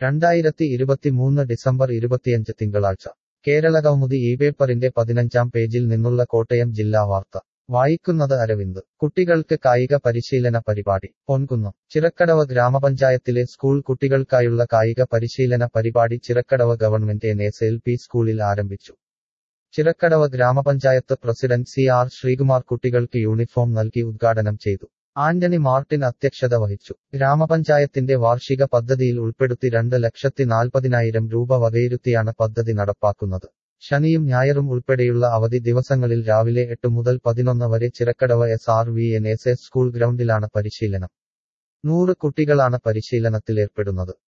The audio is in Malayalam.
രണ്ടായിരത്തി ഇരുപത്തിമൂന്ന് ഡിസംബർ ഇരുപത്തിയഞ്ച് തിങ്കളാഴ്ച കേരള കൗമുദി ഈ പേപ്പറിന്റെ പതിനഞ്ചാം പേജിൽ നിന്നുള്ള കോട്ടയം ജില്ലാ വാർത്ത വായിക്കുന്നത് അരവിന്ദ് കുട്ടികൾക്ക് കായിക പരിശീലന പരിപാടി പൊൻകുന്നം ചിറക്കടവ് ഗ്രാമപഞ്ചായത്തിലെ സ്കൂൾ കുട്ടികൾക്കായുള്ള കായിക പരിശീലന പരിപാടി Chirakkadavu government N S L P സ്കൂളിൽ ആരംഭിച്ചു ചിറക്കടവ് ഗ്രാമപഞ്ചായത്ത് പ്രസിഡന്റ് സി ആർ ശ്രീകുമാർ കുട്ടികൾക്ക് യൂണിഫോം നൽകി ഉദ്ഘാടനം ചെയ്തു ആന്റണി മാർട്ടിൻ അധ്യക്ഷത വഹിച്ചു ഗ്രാമപഞ്ചായത്തിന്റെ വാർഷിക പദ്ധതിയിൽ ഉൾപ്പെടുത്തി രണ്ട് ലക്ഷത്തി നാൽപ്പതിനായിരം രൂപ വകയിരുത്തിയാണ് പദ്ധതി നടപ്പാക്കുന്നത് ശനിയും ഞായറും ഉൾപ്പെടെയുള്ള അവധി ദിവസങ്ങളിൽ രാവിലെ എട്ട് മുതൽ പതിനൊന്ന് വരെ Chirakkadavu S R V N S S school ഗ്രൗണ്ടിലാണ് പരിശീലനം നൂറ് കുട്ടികളാണ് പരിശീലനത്തിലേർപ്പെടുന്നത്